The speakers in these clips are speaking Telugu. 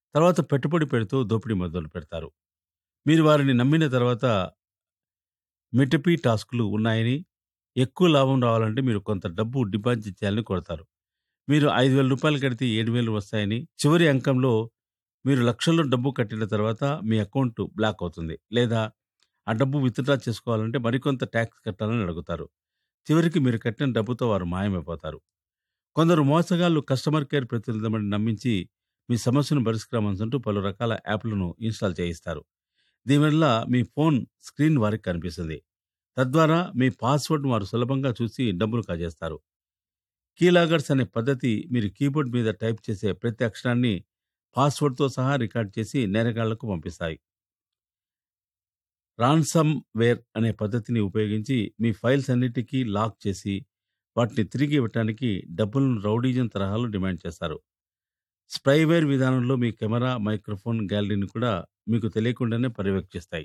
తర్వాత పెట్టుబడి పెడుతూ దోపిడీ మొదలు పెడతారు మీరు వారిని నమ్మిన తర్వాత మిటపీ టాస్కులు ఉన్నాయని ఎక్కువ లాభం రావాలంటే మీరు కొంత డబ్బు డిపాజిట్ చేయాలని కోరతారు మీరు ఐదు వేల రూపాయలు కడితే ఏడు వేలు వస్తాయని చివరి అంకంలో మీరు లక్షల్లో డబ్బు కట్టిన తర్వాత మీ అకౌంట్ బ్లాక్ అవుతుంది లేదా ఆ డబ్బు విత్డ్రా చేసుకోవాలంటే మరికొంత ట్యాక్స్ కట్టాలని అడుగుతారు చివరికి మీరు కట్టిన డబ్బుతో వారు మాయమైపోతారు కొందరు మోసగాళ్లు కస్టమర్ కేర్ ప్రతినిధులను నమ్మించి మీ సమస్యను పరిష్కరించంటూ పలు రకాల యాప్లను ఇన్స్టాల్ చేయిస్తారు దీనివల్ల మీ ఫోన్ స్క్రీన్ వారికి కనిపిస్తుంది తద్వారా మీ పాస్వర్డ్ వారు సులభంగా చూసి డబ్బులు కాజేస్తారు కీలాగర్స్ అనే పద్ధతి మీరు కీబోర్డ్ మీద టైప్ చేసే ప్రతి అక్షరాన్ని పాస్వర్డ్తో సహా రికార్డ్ చేసి నేరగాళ్లకు పంపిస్తాయి రాన్సమ్ వేర్ అనే పద్ధతిని ఉపయోగించి మీ ఫైల్స్ అన్నిటికీ లాక్ చేసి వాటిని తిరిగి ఇవ్వటానికి డబ్బులను రౌడీజం తరహాలో డిమాండ్ చేస్తారు స్ప్రైవేర్ విధానంలో మీ కెమెరా మైక్రోఫోన్ గ్యాలరీని కూడా మీకు తెలియకుండానే పర్యవేక్షిస్తాయి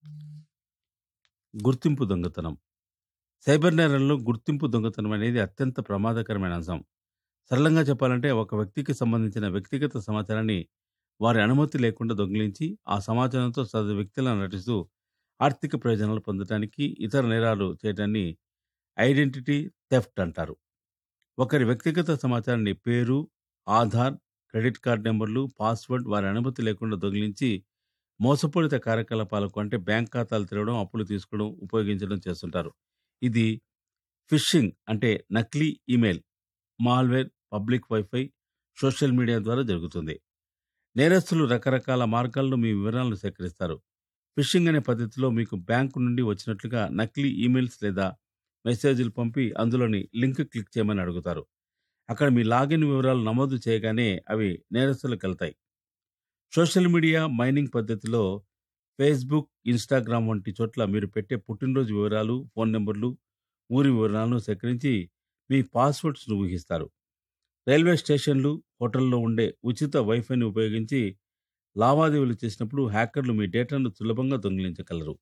గుర్తింపు దొంగతనం సైబర్ నేరాల్లో గుర్తింపు దొంగతనం అనేది అత్యంత ప్రమాదకరమైన అంశం సరళంగా చెప్పాలంటే ఒక వ్యక్తికి సంబంధించిన వ్యక్తిగత సమాచారాన్ని వారి అనుమతి లేకుండా దొంగిలించి ఆ సమాచారంతో సదరు వ్యక్తులను నటిస్తూ ఆర్థిక ప్రయోజనాలు పొందడానికి ఇతర నేరాలు చేయడాన్ని ఐడెంటిటీ థెఫ్ట్ అంటారు ఒకరి వ్యక్తిగత సమాచారాన్ని పేరు ఆధార్ క్రెడిట్ కార్డ్ నెంబర్లు పాస్వర్డ్ వారి అనుమతి లేకుండా దొంగిలించి మోసపూరిత కార్యకలాపాలకు అంటే బ్యాంక్ ఖాతాలు తెరవడం అప్పులు తీసుకోవడం ఉపయోగించడం చేస్తుంటారు ఇది ఫిషింగ్ అంటే నకిలీ email malware public wifi social media ద్వారా జరుగుతుంది నేరస్తులు రకరకాల మార్గాల్లో మీ వివరాలను సేకరిస్తారు ఫిషింగ్ అనే పద్ధతిలో మీకు బ్యాంకు నుండి వచ్చినట్లుగా నకిలీ ఈమెయిల్స్ లేదా మెసేజ్లు పంపి అందులోని లింక్ క్లిక్ చేయమని అడుగుతారు అక్కడ మీ లాగిన్ వివరాలు నమోదు చేయగానే అవి నేరస్తులకు వెళ్తాయి సోషల్ మీడియా మైనింగ్ పద్ధతిలో ఫేస్బుక్ ఇన్స్టాగ్రామ్ వంటి చోట్ల మీరు పెట్టే పుట్టినరోజు వివరాలు ఫోన్ నెంబర్లు ఊరి వివరాలను సేకరించి మీ పాస్వర్డ్స్ను ఊహిస్తారు రైల్వే స్టేషన్లు హోటల్లో ఉండే ఉచిత వైఫైని ఉపయోగించి లావాదేవీలు చేసినప్పుడు హ్యాకర్లు మీ డేటాను సులభంగా దొంగిలించగలరు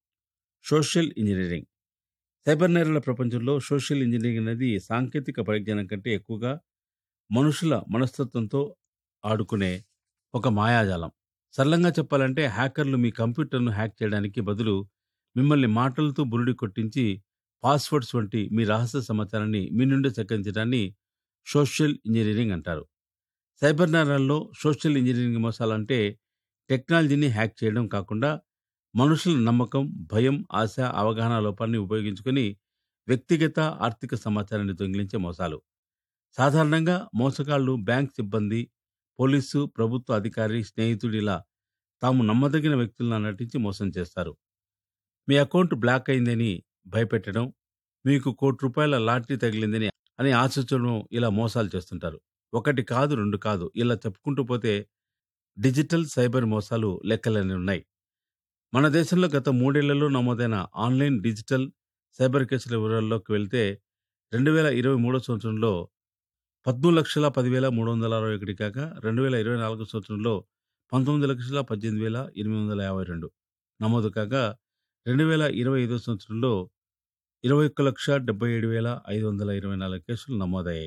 సోషల్ ఇంజనీరింగ్ సైబర్ నేరాల ప్రపంచంలో సోషల్ ఇంజనీరింగ్ అనేది సాంకేతిక పరిజ్ఞానం కంటే ఎక్కువగా మనుషుల మనస్తత్వంతో ఆడుకునే ఒక మాయాజాలం సరళంగా చెప్పాలంటే హ్యాకర్లు మీ కంప్యూటర్ను హ్యాక్ చేయడానికి బదులు మిమ్మల్ని మాటలతో బురుడి కొట్టించి పాస్వర్డ్స్ వంటి మీ రహస్య సమాచారాన్ని మీ నుండి సేకరించడాన్ని సోషల్ ఇంజనీరింగ్ అంటారు సైబర్ నేరాల్లో సోషల్ ఇంజనీరింగ్ మోసాలంటే టెక్నాలజీని హ్యాక్ చేయడం కాకుండా మనుషుల నమ్మకం భయం ఆశ అవగాహన లోపాన్ని ఉపయోగించుకొని వ్యక్తిగత ఆర్థిక సమాచారాన్ని దొంగిలించే మోసాలు సాధారణంగా మోసగాళ్లు బ్యాంక్ సిబ్బంది పోలీసు ప్రభుత్వ అధికారి స్నేహితుడిలా తాము నమ్మదగిన వ్యక్తులను నటించి మోసం చేస్తారు మీ అకౌంట్ బ్లాక్ అయిందని భయపెట్టడం మీకు కోటి రూపాయల లాటరీ తగిలిందని అని ఆశించడం ఇలా మోసాలు చేస్తుంటారు ఒకటి కాదు రెండు కాదు ఇలా చెప్పుకుంటూ పోతే డిజిటల్ సైబర్ మోసాలు లెక్కలన్నీ ఉన్నాయి మన దేశంలో గత మూడేళ్లలో నమోదైన ఆన్లైన్ డిజిటల్ సైబర్ కేసుల వివరాల్లోకి వెళ్తే రెండు వేల ఇరవై మూడో సంవత్సరంలో పద్మూడు లక్షల పదివేల మూడు వందల అరవై ఒకటి కాగా రెండు వేల ఇరవై నాలుగో సంవత్సరంలో పంతొమ్మిది లక్షల పద్దెనిమిది వేల ఎనిమిది వందల యాభై రెండు నమోదు కాగా రెండు వేల ఇరవై ఐదో సంవత్సరంలో ఇరవై ఒక్క లక్ష డెబ్బై ఏడు వేల ఐదు వందల ఇరవై నాలుగు కేసులు నమోదయ్యాయి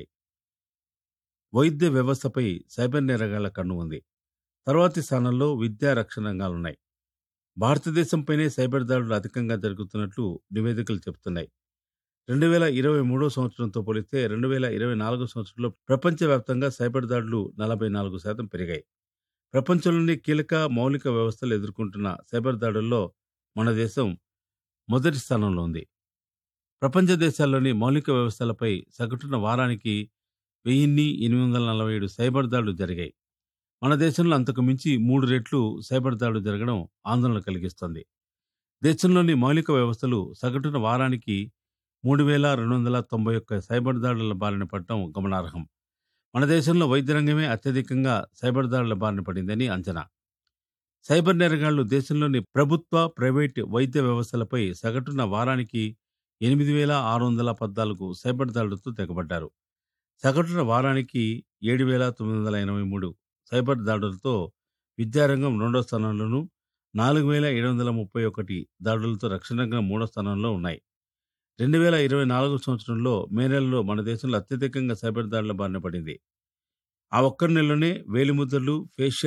వైద్య వ్యవస్థపై సైబర్ నేరగాళ్ల కన్ను ఉంది తర్వాతి స్థానంలో విద్యా రక్షణ రంగాలున్నాయి భారతదేశంపైనే సైబర్ దాడులు అధికంగా జరుగుతున్నట్లు నివేదికలు చెబుతున్నాయి రెండు వేల ఇరవై మూడో సంవత్సరంతో పోలిస్తే రెండు వేల ఇరవై నాలుగో సంవత్సరంలో ప్రపంచవ్యాప్తంగా సైబర్ దాడులు నలభై నాలుగు శాతం పెరిగాయి ప్రపంచంలోని కీలక మౌలిక వ్యవస్థలు ఎదుర్కొంటున్న సైబర్ దాడుల్లో మన దేశం మొదటి స్థానంలో ఉంది ప్రపంచ దేశాల్లోని మౌలిక వ్యవస్థలపై సగటున వారానికి వెయ్యిన్ని ఎనిమిది వందల నలభై ఏడు సైబర్ దాడులు జరిగాయి మన దేశంలో అంతకు మించి మూడు రెట్లు సైబర్ దాడులు జరగడం ఆందోళన కలిగిస్తోంది దేశంలోని మౌలిక వ్యవస్థలు సగటున వారానికి మూడు వేల రెండు వందల తొంభై ఒక్క సైబర్ దాడుల బారిన పడటం గమనార్హం మన దేశంలో వైద్య రంగమే అత్యధికంగా సైబర్ దాడుల బారిన పడిందని అంచనా సైబర్ నేరగాళ్లు దేశంలోని ప్రభుత్వ ప్రైవేట్ వైద్య వ్యవస్థలపై సగటున వారానికి ఎనిమిది వేల ఆరు వందల పద్నాలుగు సైబర్ దాడులతో తెగబడ్డారు సగటున వారానికి ఏడు వేల తొమ్మిది వందల ఎనభై మూడు సైబర్ దాడులతో విద్యారంగం రెండో స్థానంలోనూ నాలుగు వేల ఏడు వందల ముప్పై ఒకటి దాడులతో రక్షణ రంగం మూడో స్థానంలో ఉన్నాయి రెండు వేల ఇరవై నాలుగు సంవత్సరంలో మే నెలలో మన దేశంలో అత్యధికంగా సైబర్ దాడుల బారిన పడింది ఆ ఒక్క నెలలోనే వేలిముద్రలు ఫేషియల్